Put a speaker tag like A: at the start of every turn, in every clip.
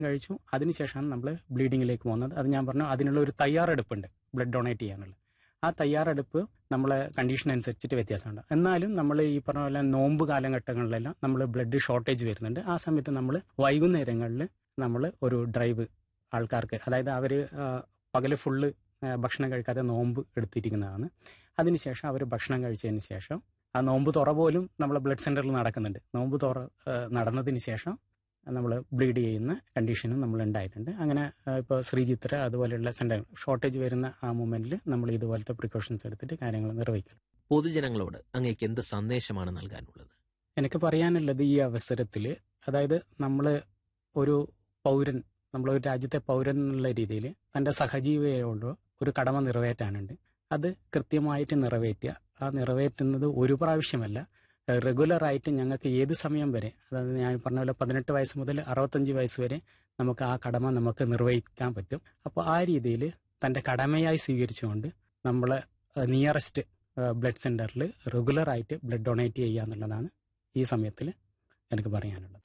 A: കഴിച്ചു അതിനുശേഷമാണ് നമ്മൾ ബ്ലീഡിങ്ങിലേക്ക് പോകുന്നത് അത് ഞാൻ പറഞ്ഞു അതിനുള്ള ഒരു തയ്യാറെടുപ്പുണ്ട് ബ്ലഡ് ഡൊണേറ്റ് ചെയ്യാനുള്ള ആ തയ്യാറെടുപ്പ് നമ്മളെ കണ്ടീഷൻ അനുസരിച്ചിട്ട് വ്യത്യാസമുണ്ട് എന്നാലും നമ്മൾ ഈ പറഞ്ഞ പോലെ നോമ്പ് കാലഘട്ടങ്ങളിലെല്ലാം നമ്മൾ ബ്ലഡ് ഷോർട്ടേജ് വരുന്നുണ്ട് ആ സമയത്ത് നമ്മൾ വൈകുന്നേരങ്ങളിൽ നമ്മൾ ഒരു ഡ്രൈവ് ആൾക്കാർക്ക് അതായത് അവർ പകല് ഫുള്ള് ഭക്ഷണം കഴിക്കാതെ നോമ്പ് എടുത്തിരിക്കുന്നതാണ് അതിനുശേഷം അവർ ഭക്ഷണം കഴിച്ചതിന് ശേഷം ആ നോമ്പ് തുറ പോലും നമ്മളെ ബ്ലഡ് സെന്ററിൽ നടക്കുന്നുണ്ട് നോമ്പ് തുറ ആ, നടന്നതിന് ശേഷം നമ്മൾ ബ്ലീഡ് ചെയ്യുന്ന കണ്ടീഷനും നമ്മൾ ഉണ്ടായിട്ടുണ്ട് അങ്ങനെ ഇപ്പോൾ ശ്രീചിത്ര അതുപോലെയുള്ള സെന്റർ ഷോർട്ടേജ് വരുന്ന ആ മൂമെന്റിൽ നമ്മൾ ഇതുപോലത്തെ പ്രിക്കോഷൻസ് എടുത്തിട്ട് കാര്യങ്ങൾ നിർവഹിക്കും
B: പൊതുജനങ്ങളോട് അങ്ങേക്ക് എന്ത് സന്ദേശമാണ് നൽകാനുള്ളത്
A: എനിക്ക് പറയാനുള്ളത് ഈ അവസരത്തിൽ അതായത് നമ്മൾ ഒരു പൗരൻ നമ്മൾ ഒരു രാജ്യത്തെ പൗരൻ എന്നുള്ള രീതിയിൽ തൻ്റെ സഹജീവിയോട് ഒരു കടമ നിറവേറ്റാനുണ്ട് അത് കൃത്യമായിട്ട് നിറവേറ്റുക ആ നിറവേറ്റുന്നത് ഒരു പ്രാവശ്യമല്ല റെഗുലർ ആയിട്ട് ഞങ്ങൾക്ക് ഏത് സമയം വരെ അതായത് ഞാൻ പറഞ്ഞ പോലെ പതിനെട്ട് വയസ്സ് മുതൽ അറുപത്തഞ്ച് വയസ്സ് വരെ നമുക്ക് ആ കടമ നമുക്ക് നിർവഹിക്കാൻ പറ്റും അപ്പോൾ ആ രീതിയിൽ തൻ്റെ കടമയായി സ്വീകരിച്ചുകൊണ്ട് നമ്മൾ നിയറസ്റ്റ് ബ്ലഡ് സെൻറ്ററിൽ റെഗുലർ ആയിട്ട് ബ്ലഡ് ഡൊണേറ്റ് ചെയ്യുക എന്നുള്ളതാണ് ഈ സമയത്തിൽ എനിക്ക് പറയാനുള്ളത്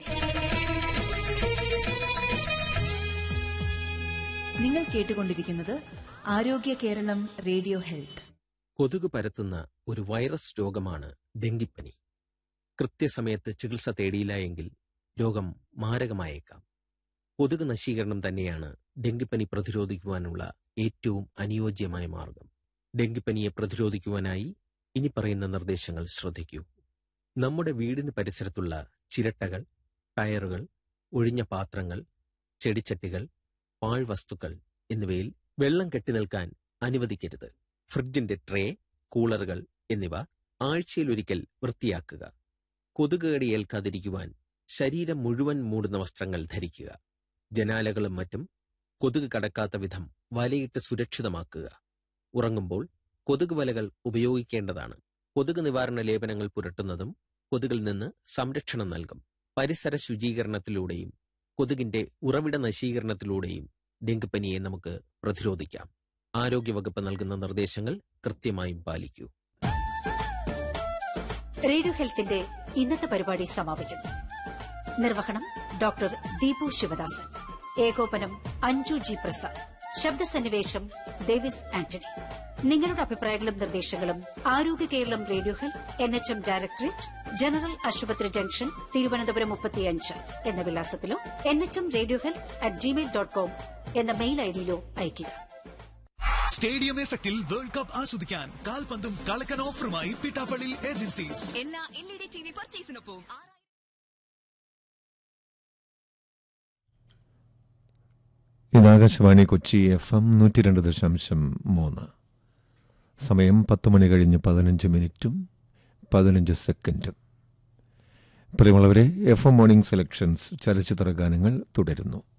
C: നിങ്ങൾ കേട്ടുകൊണ്ടിരിക്കുന്നത് ആരോഗ്യ കേരളം റേഡിയോ ഹെൽത്ത്
B: കൊതുക് പരത്തുന്ന ഒരു വൈറസ് രോഗമാണ് ഡെങ്കിപ്പനി കൃത്യസമയത്ത് ചികിത്സ തേടിയില്ല എങ്കിൽ രോഗം മാരകമായേക്കാം കൊതുക് നശീകരണം തന്നെയാണ് ഡെങ്കിപ്പനി പ്രതിരോധിക്കുവാനുള്ള ഏറ്റവും അനുയോജ്യമായ മാർഗം ഡെങ്കിപ്പനിയെ പ്രതിരോധിക്കുവാനായി ഇനി പറയുന്ന നിർദ്ദേശങ്ങൾ ശ്രദ്ധിക്കൂ നമ്മുടെ വീടിന് പരിസരത്തുള്ള ചിരട്ടകൾ ടയറുകൾ ഒഴിഞ്ഞ പാത്രങ്ങൾ ചെടിച്ചട്ടികൾ പാഴ്വസ്തുക്കൾ എന്നിവയിൽ വെള്ളം കെട്ടിനിൽക്കാൻ അനുവദിക്കരുത് ഫ്രിഡ്ജിന്റെ ട്രേ കൂളറുകൾ എന്നിവ ആഴ്ചയിലൊരിക്കൽ വൃത്തിയാക്കുക കൊതുക് കടി ഏൽക്കാതിരിക്കുവാൻ ശരീരം മുഴുവൻ മൂടുന്ന വസ്ത്രങ്ങൾ ധരിക്കുക ജനാലകളും മറ്റും കൊതുക് കടക്കാത്ത വിധം വലയിട്ട് സുരക്ഷിതമാക്കുക ഉറങ്ങുമ്പോൾ കൊതുക് വലകൾ ഉപയോഗിക്കേണ്ടതാണ് കൊതുക് നിവാരണ ലേപനങ്ങൾ പുരട്ടുന്നതും കൊതുകിൽ നിന്ന് സംരക്ഷണം നൽകും പരിസര ശുചീകരണത്തിലൂടെയും കൊതുകിന്റെ ഉറവിട നശീകരണത്തിലൂടെയും ഡെങ്കിപ്പനിയെ നമുക്ക് പ്രതിരോധിക്കാം ആരോഗ്യവകുപ്പ് നൽകുന്ന നിർദ്ദേശങ്ങൾ കൃത്യമായും പാലിക്കൂ
D: റേഡിയോ ഹെൽത്തിന്റെ ഇന്നത്തെ പരിപാടി സമാപിക്കുന്നു നിർവഹണം ഡോക്ടർ ദീപു ശിവദാസൻ ഏകോപനം അഞ്ജു ജി പ്രസാദ് ശബ്ദസന്നിവേശം ഡേവിസ് ആന്റണി നിങ്ങളുടെ അഭിപ്രായങ്ങളും നിർദ്ദേശങ്ങളും Arogya Keralam radio health N H M directorate general ആശുപത്രി ജംഗ്ഷൻ തിരുവനന്തപുരം മുപ്പത്തിയഞ്ച് എന്ന വിലാസത്തിലോ N H M radio health at gmail dot com എന്ന മെയിൽ ഐഡിയിലോ അയയ്ക്കുക
E: സ്റ്റേഡിയം എഫക്റ്റിൽ വേൾഡ് കപ്പ് ആസ്വദിക്കാൻ കാൽപന്തും കളക്കൻ ഓഫറുമായി പിട്ടാപ്പള്ളി ഏജൻസീസ്
F: എല്ലാ L E D T V പർച്ചേസിനൊപ്പം
G: ഇത് ആകാശവാണി കൊച്ചി എഫ് എം നൂറ്റി രണ്ട് ദശാംശം മൂന്ന് സമയം പത്ത് മണി കഴിഞ്ഞ് പതിനഞ്ച് മിനിറ്റും പതിനഞ്ച് സെക്കൻഡും പ്രിയമുള്ളവരെ എഫ് എം മോർണിംഗ് സെലക്ഷൻസ് ചലച്ചിത്ര ഗാനങ്ങൾ തുടരുന്നു